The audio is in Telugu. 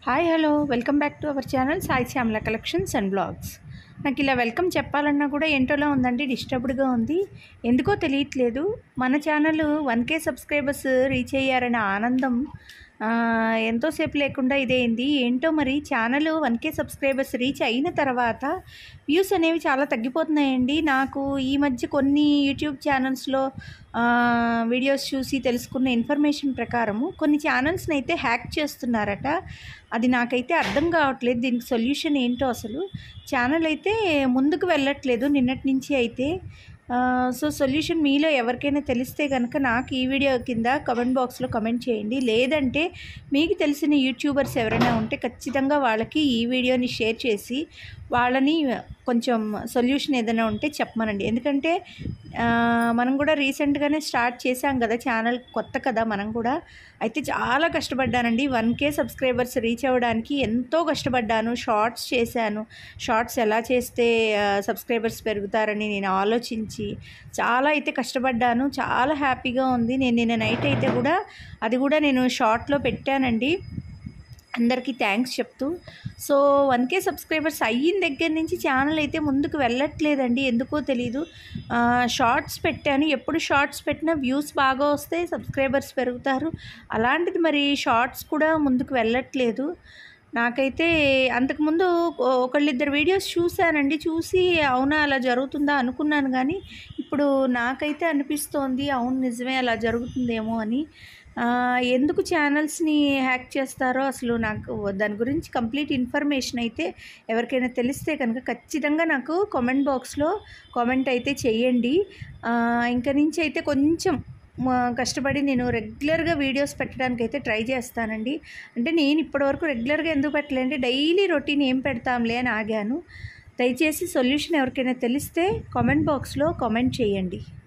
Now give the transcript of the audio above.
hi hello welcome back to our channel Sai Shyamala collections and blogs నాకు ఇలా వెల్కమ్ చెప్పాలన్నా కూడా ఏంటోలా ఉందండి డిస్టర్బ్డ్గా ఉంది ఎందుకో తెలియట్లేదు మన channel one K subscribers reach అయ్యారనే ఆనందం ఆ, ఎంతోసేపు లేకుండా ఇదేంది ఏంటో మరి channel one K subscribers reach అయిన తర్వాత వ్యూస్ అనేవి చాలా తగ్గిపోతున్నాయండి నాకు ఈ మధ్య కొన్ని యూట్యూబ్ ఛానల్స్లో వీడియోస్ చూసి తెలుసుకున్న ఇన్ఫర్మేషన్ ప్రకారము కొన్ని ఛానల్స్ని అయితే హ్యాక్ చేస్తున్నారట అది నాకైతే అర్థం కావట్లేదు దీనికి సొల్యూషన్ ఏంటో అసలు ఛానల్ అయితే ముందుకు వెళ్ళట్లేదు నిన్నటి నుంచి అయితే ఆ, సో సొల్యూషన్ మీలో ఎవరికైనా తెలిస్తే కనుక నాకు ఈ వీడియో కింద కమెంట్ బాక్స్లో కమెంట్ చేయండి లేదంటే మీకు తెలిసిన యూట్యూబర్స్ ఎవరైనా ఉంటే ఖచ్చితంగా వాళ్ళకి ఈ వీడియోని షేర్ చేసి వాళ్ళని కొంచెం సొల్యూషన్ ఏదైనా ఉంటే చెప్పమనండి ఎందుకంటే ఆ, మనం కూడా రీసెంట్గానే స్టార్ట్ చేశాం కదా ఛానల్ కొత్త కదా మనం కూడా అయితే చాలా కష్టపడ్డానండి వన్ కే సబ్స్క్రైబర్స్ రీచ్ అవ్వడానికి ఎంతో కష్టపడ్డాను షార్ట్స్ చేశాను షార్ట్స్ ఎలా చేస్తే సబ్స్క్రైబర్స్ పెరుగుతారని నేను ఆలోచించి చాలా అయితే కష్టపడ్డాను చాలా హ్యాపీగా ఉంది నేను నిన్న నైట్ అయితే కూడా అది కూడా నేను షార్ట్లో పెట్టానండి అందరికీ థ్యాంక్స్ చెప్తూ సో వన్ కే సబ్స్క్రైబర్స్ అయిన దగ్గర నుంచి ఛానల్ అయితే ముందుకు వెళ్ళట్లేదండి ఎందుకో తెలీదు ఆ, షార్ట్స్ పెట్టాను ఎప్పుడు షార్ట్స్ పెట్టినా వ్యూస్ బాగా వస్తే సబ్స్క్రైబర్స్ పెరుగుతారు అలాంటిది మరి షార్ట్స్ కూడా ముందుకు వెళ్ళట్లేదు నాకైతే అంతకుముందు ఓ- ఒకళ్ళిద్దరు వీడియోస్ చూశానండి చూసి అవునా అలా జరుగుతుందా అనుకున్నాను కానీ ఇప్పుడు నాకైతే అనిపిస్తోంది అవును నిజమే అలా జరుగుతుందేమో అని ఆ, ఎందుకు ఛానల్స్ని హ్యాక్ చేస్తారో అసలు నాకు దాని గురించి కంప్లీట్ ఇన్ఫర్మేషన్ అయితే ఎవరికైనా తెలిస్తే కనుక ఖచ్చితంగా నాకు కామెంట్ బాక్స్లో కామెంట్ అయితే చేయండి ఆ, ఇంక నుంచి అయితే కొంచెం మా కష్టపడి నేను రెగ్యులర్గా వీడియోస్ పెట్టడానికి అయితే ట్రై చేస్తానండి అంటే నేను ఇప్పటివరకు రెగ్యులర్గా ఎందుకు పెట్టలేండి డైలీ రొటీన్ ఏం పెడతాంలే అని ఆగాను దయచేసి సొల్యూషన్ ఎవరికైనా తెలిస్తే కామెంట్ బాక్స్లో కామెంట్ చేయండి